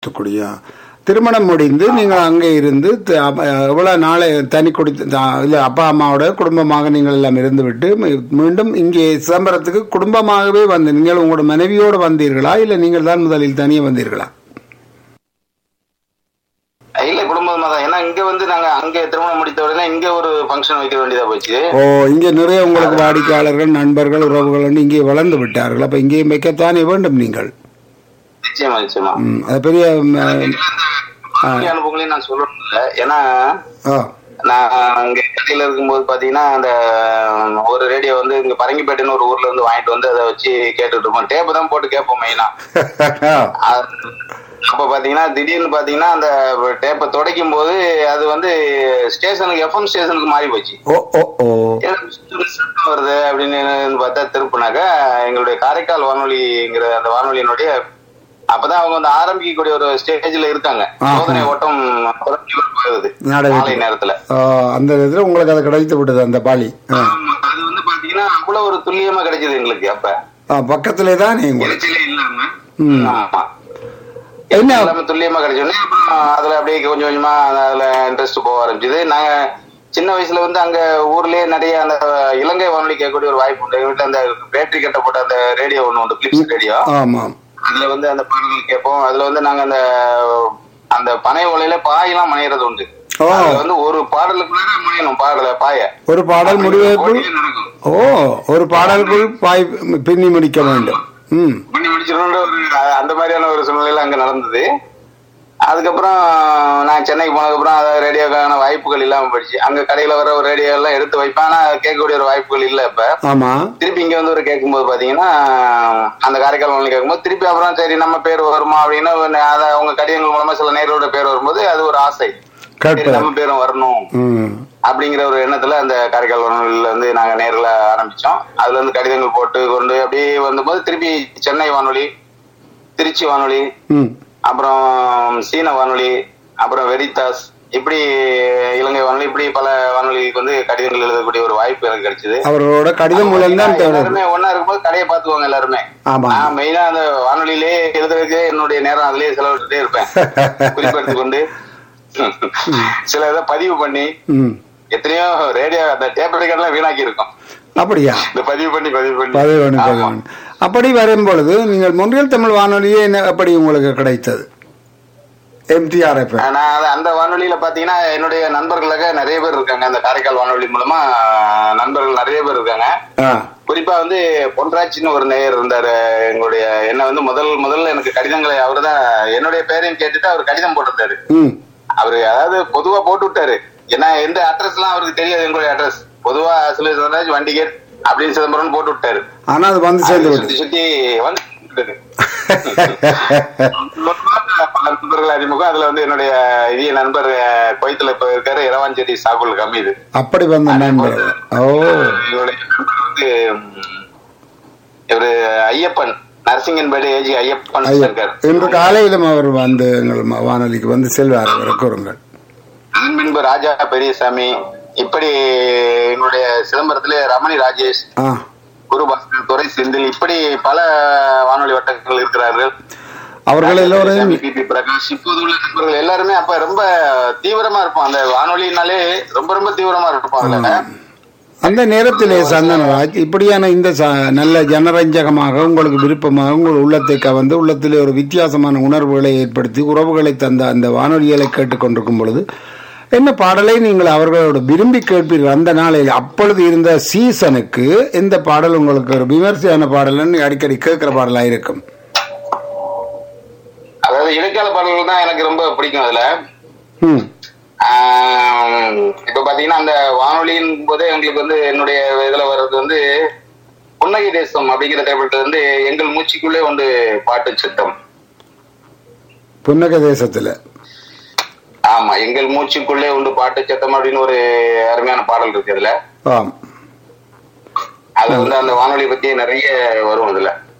தூத்துக்குடியா திருமணம் முடிந்து நீங்கள் அங்கே இருந்து த- அப்ப, எவ்வளவு நாளை தனி கொடுத்து இல்ல அப்பா அம்மாவோட குடும்பமாக நீங்கள் எல்லாம் இருந்து விட்டு மீ- மீண்டும் இங்கே சிதம்பரத்துக்கு குடும்பமாகவே வந்து நீங்கள் உங்களோட மனைவியோடு வந்தீர்களா இல்ல நீங்கள் தான் முதலில் தனியே வந்தீர்களா இல்ல குடும்பமா தான் ஏன்னா இங்க வந்து நாங்க அங்க திருமணம் முடித்த உடனே இங்க ஒரு ஃபங்க்ஷன் வைக்க வேண்டியதா போச்சு ஓ இங்கே நிறைய உங்களுக்கு வாடிக்கையாளர்கள் நண்பர்கள் உறவுகள் வந்து இங்கே வளர்ந்து விட்டார்கள் அப்ப இங்கேயும் வைக்கத்தானே வேண்டும் நீங்கள் நிச்சயமா நிச்சயமா ம், அது பெரிய ம், வாழ்க்கை அனுபவங்களையும் நான் சொல்லணும் இல்ல ஏன்னா ஆ, நான் அங்க கடையில இருக்கும்போது பாத்தீங்கன்னா அந்த ஒரு ரேடியோ வந்து இங்க பரங்கிப்பேட்டைன்னு ஒரு ஊர்ல இருந்து வாங்கிட்டு வந்து அதை வச்சு கேட்டுட்டு இருப்போம் டேப்பு தான் போட்டு கேட்போம் மெயினா அப்ப பாத்தீங்கன்னா திடீர்னு பாத்தீங்கன்னா அந்த டேப்பை துடைக்கும் போது அது வந்து ஸ்டேஷனுக்கு எஃப்எம் ஸ்டேஷனுக்கு மாறி போச்சு ஓ ஓ ஓ எனக்கு சத்தம் வருது அப்படின்னு பார்த்தா திருப்பினாக்க எங்களுடைய காரைக்கால் வானொலிங்கிற அந்த வானொலியினுடைய அப்பதான் அவங்க வந்து ஆரம்பிக்கக்கூடிய ஒரு ஸ்டேஜ்ல இருக்காங்க ஆஹா. சோதனை ஓட்டம் தொடங்கி போகுது நாடகம். மாலை நேரத்துல ஆ, அந்த இதில் உங்களுக்கு அது கிடைத்து விட்டது அந்த பாலி ஆ. ஆமா, அது வந்து பாத்தீங்கன்னா அவ்வளவு ஒரு துல்லியமா கிடைச்சது எங்களுக்கு அப்ப ஆ, பக்கத்திலே தான் உங்களுக்கு இறைச்சலே இல்லாம ம். ஆமா என்ன எல்லாமே துல்லியமா கிடைச்சோடனே அப்புறம் அதுல அப்படியே கொஞ்சம் கொஞ்சமா அதுல இன்ட்ரெஸ்ட் போக ஆரம்பிச்சது நாங்க சின்ன வயசுல வந்து அங்க ஊர்லயே நிறைய அந்த இலங்கை வானொலி கேட்கக்கூடிய ஒரு வாய்ப்பு உண்டு எங்க வீட்டுல அந்த பேட்டரி கட்டப்பட்ட அந்த ரேடியோ ஒண்ணு உண்டு பிலிப்ஸ் ரேடியோ ஆமாம் அதுல வந்து அந்த பாடல்கள் கேட்போம் அதுல வந்து நாங்க அந்த அந்த பனை ஓலையில பாயெல்லாம் மனையறது உண்டு ஓ. அதுல வந்து ஒரு பாடலுக்குள்ள மணியணும் பாடல பாய ஒரு பாடல் முடிவதற்குள் போட்டியே நடக்கும் ஓ ஒரு பாடலுக்குள் பாய் பின்னி முடிக்க வேண்டும் ம் பண்ணி முடிச்சிடணுன்ற ஒரு அ- அந்த மாதிரியான ஒரு சூழ்நிலையில அங்க நடந்தது அதுக்கப்புறம் நான் சென்னைக்கு போனதுக்கப்புறம் அதாவது ரேடியோக்கான வாய்ப்புகள் இல்லாம போயிடுச்சு அங்க கடையில வர ஒரு ரேடியோ எல்லாம் எடுத்து வைப்பேன் ஆனா கேட்கக்கூடிய ஒரு வாய்ப்புகள் இல்ல இப்ப ஆமா திருப்பி இங்க வந்து ஒரு கேட்கும்போது பாத்தீங்கன்னா அந்த காரைக்கால் வானொலி கேட்கும்போது திருப்பி அப்புறம் சரி நம்ம பேர் வருமா அப்படின்னு ஒண்ணு அத அவங்க கடிதங்கள் மூலமா சில நேரோட பேர் வரும்போது அது ஒரு ஆசை சரி கேட்ப நம்ம பேரும் வரணும் ம் அப்படிங்கிற ஒரு எண்ணத்துல அந்த காரைக்கால் வானொலியில வந்து நாங்க நேர்ல ஆரம்பிச்சோம் அதுல இருந்து கடிதங்கள் போட்டு கொண்டு அப்படியே வந்தபோது திருப்பி சென்னை வானொலி திருச்சி வானொலி ம் அப்புறம் சீன வானொலி அப்புறம் வெரிதாஸ் இப்படி இலங்கை வானொலி இப்படி பல வானொலிக்கு வந்து கடிதங்கள் எழுதக்கூடிய ஒரு வாய்ப்பு எனக்கு கிடைச்சது அவரோட கடிதம் மூலம் தான் தேவை எல்லாருமே ஒன்னா இருக்கும்போது கடையை பாத்துக்குவாங்க எல்லாருமே ஆமா நான் மெயினா அந்த வானொலியிலே எழுதுறதுக்கு என்னுடைய நேரம் அதுலயே செலவிட்டுட்டே இருப்பேன் குறிப்பெடுத்து கொண்டு சில இதை பதிவு பண்ணி ம் எத்தனையோ ரேடியோ அந்த டேப் ரெக்கார்ட்லாம் வீணாக்கி இருக்கும் அப்படியா இந்த பதிவு பண்ணி பதிவு பண்ணி பதிவு ஆமா. அப்படி வரும் பொழுது நீங்கள் மொன்றியல் தமிழ் வானொலியே என்ன எப்படி உங்களுக்கு கிடைத்தது எம்டிஆர் எஃப் நான் அது- அந்த வானொலியில பாத்தீங்கன்னா என்னுடைய நண்பர்களாக நிறைய பேர் இருக்காங்க அந்த காரைக்கால் வானொலி மூலமா நண்பர்கள் நிறைய பேர் இருக்காங்க ஆ குறிப்பா வந்து பொன்ராஜ்னு ஒரு நேயர் இருந்தாரு எங்களுடைய என்ன வந்து முதல் முதல்ல எனக்கு கடிதங்களை அவர்தான் என்னுடைய பேரையும் கேட்டுட்டு அவர் கடிதம் போட்டிருந்தாரு ம் அவரு அதாவது பொதுவா போட்டு விட்டாரு ஏன்னா எந்த அட்ரஸ் எல்லாம் அவருக்கு தெரியாது எங்களுடைய அட்ரஸ் பொதுவா சில சொன்னாச்சு வண்டி கேட் அப்படின்னு சிதம்பரம் போட்டு விட்டாரு ஆனா அது வந்து சேர்ந்து அது விடுது சுத்தி சுத்தி வந்து விட்டது. பல நண்பர்கள் அறிமுகம் அதுல வந்து என்னுடைய இனிய நண்பர் அஹ், குவைத்துல இப்ப இருக்காரு இரவாஞ்சேரி சாகுல் கமீது அப்படி வந்த நண்பர் ஓ எங்களுடைய நண்பர் வந்து உம், இவரு ஐயப்பன் நரசிங்கன்பேடு ஏஜி ஐயப்பன் ஐயா, சங்கர் இன்று காலையிலும் அவர் வந்து எங்கள் ம- வானொலிக்கு வந்து செல்வார் அவரை கூறுங்கள் அதன் பின்பு ராஜா பெரியசாமி இப்படி எங்களுடைய சிதம்பரத்திலே ரமணி ராஜேஷ் ஆ குருபாஸ்கர் துரை செந்தில் இப்படி பல வானொலி வட்டங்கள் இருக்கிறார்கள் அவர்கள் எல்லோரும் பி பி பிரகாஷ் இப்போது உள்ள நண்பர்கள் எல்லாருமே அப்ப ரொம்ப தீவிரமா இருப்போம் அந்த வானொலினாலே ரொம்ப ரொம்ப தீவிரமா இருப்போம் அதுல அந்த நேரத்திலே சந்தனராஜ் இப்படியான இந்த ச- நல்ல ஜனரஞ்சகமாக உங்களுக்கு விருப்பமாக உங்கள் உள்ளத்தை கவர்ந்து உள்ளத்திலே ஒரு வித்தியாசமான உணர்வுகளை ஏற்படுத்தி உறவுகளை தந்த அந்த வானொலிகளை கேட்டுக்கொண்டிருக்கும் பொழுது என்ன பாடலை நீங்கள் அவர்களோட விரும்பி கேட்பீர்கள் அந்த நாளில் அப்பொழுது இருந்த சீசனுக்கு இந்த பாடல் உங்களுக்கு ஒரு விமர்சையான பாடல்னு அடிக்கடி கேட்கிற பாடலா இருக்கும் அதாவது இடைக்கால பாடல்கள் தான் எனக்கு ரொம்ப பிடிக்கும் அதுல ம் ஆஹ் இப்ப பாத்தீங்கன்னா அந்த வானொலியின் போதே எங்களுக்கு வந்து என்னுடைய இதுல வர்றது வந்து புன்னகை தேசம் அப்படிங்கிற திரைப்படத்துல வந்து எங்கள் மூச்சுக்குள்ளே உண்டு பாட்டு சத்தம் புன்னக தேசத்துல ஆமா எங்கள் மூச்சுக்குள்ளே உண்டு பாட்டு சத்தம் அப்படின்னு ஒரு அருமையான பாடல் இருக்கு அதுல ஆம் அது வந்து அந்த வானொலி பத்தி நிறைய வரும் அதுல